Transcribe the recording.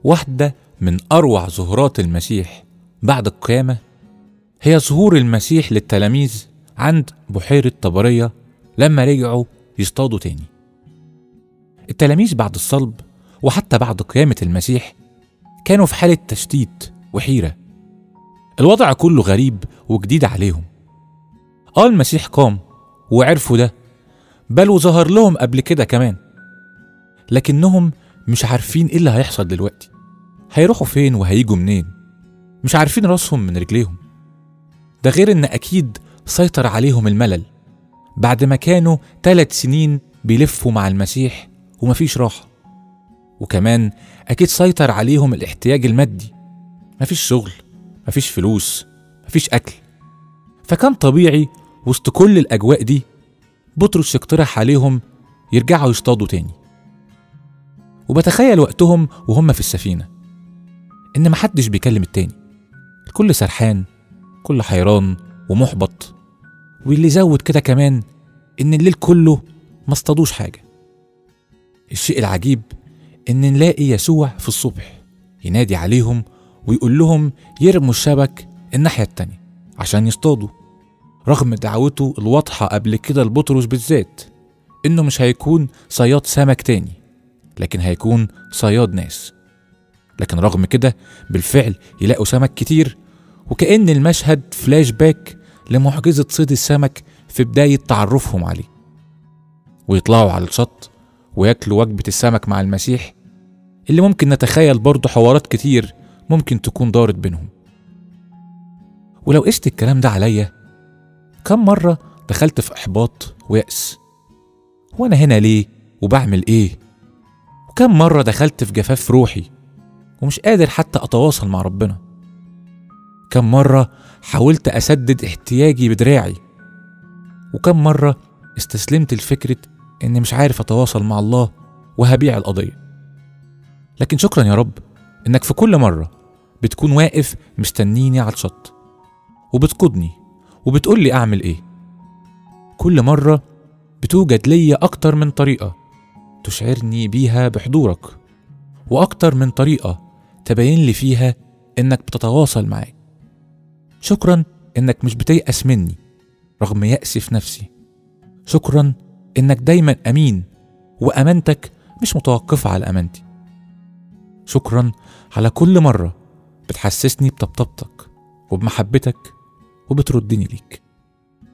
واحدة من أروع ظهورات المسيح بعد القيامة هي ظهور المسيح للتلاميذ عند بحيرة طبرية لما رجعوا يصطادوا تاني التلاميذ بعد الصلب وحتى بعد قيامة المسيح كانوا في حالة تشتيت وحيرة الوضع كله غريب وجديد عليهم اه المسيح قام وعرفوا ده بل وظهر لهم قبل كده كمان لكنهم مش عارفين ايه اللي هيحصل دلوقتي هيروحوا فين وهيجوا منين مش عارفين راسهم من رجليهم ده غير ان اكيد سيطر عليهم الملل بعد ما كانوا ثلاث سنين بيلفوا مع المسيح ومفيش راحة وكمان أكيد سيطر عليهم الاحتياج المادي مفيش شغل مفيش فلوس مفيش أكل فكان طبيعي وسط كل الأجواء دي بطرس يقترح عليهم يرجعوا يصطادوا تاني وبتخيل وقتهم وهم في السفينة إن محدش بيكلم التاني الكل سرحان كل حيران ومحبط واللي زود كده كمان إن الليل كله ما اصطادوش حاجة الشيء العجيب إن نلاقي يسوع في الصبح ينادي عليهم ويقول لهم يرموا الشبك الناحية التانية عشان يصطادوا رغم دعوته الواضحة قبل كده لبطرس بالذات إنه مش هيكون صياد سمك تاني لكن هيكون صياد ناس لكن رغم كده بالفعل يلاقوا سمك كتير وكأن المشهد فلاش باك لمعجزة صيد السمك في بداية تعرفهم عليه ويطلعوا على الشط وياكلوا وجبة السمك مع المسيح اللي ممكن نتخيل برضه حوارات كتير ممكن تكون دارت بينهم ولو قست الكلام ده عليا كم مرة دخلت في إحباط ويأس هو أنا هنا ليه وبعمل إيه وكم مرة دخلت في جفاف روحي ومش قادر حتى أتواصل مع ربنا كم مرة حاولت أسدد احتياجي بدراعي وكم مرة استسلمت لفكرة إني مش عارف أتواصل مع الله وهبيع القضية لكن شكرا يا رب إنك في كل مرة بتكون واقف مستنيني على الشط وبتقودني وبتقول لي أعمل إيه كل مرة بتوجد ليا أكتر من طريقة تشعرني بيها بحضورك وأكتر من طريقة تبين لي فيها إنك بتتواصل معي شكرا إنك مش بتيأس مني رغم يأسي في نفسي شكرا إنك دايما أمين وأمانتك مش متوقفة على أمانتي شكرا على كل مرة بتحسسني بطبطبتك وبمحبتك وبتردني ليك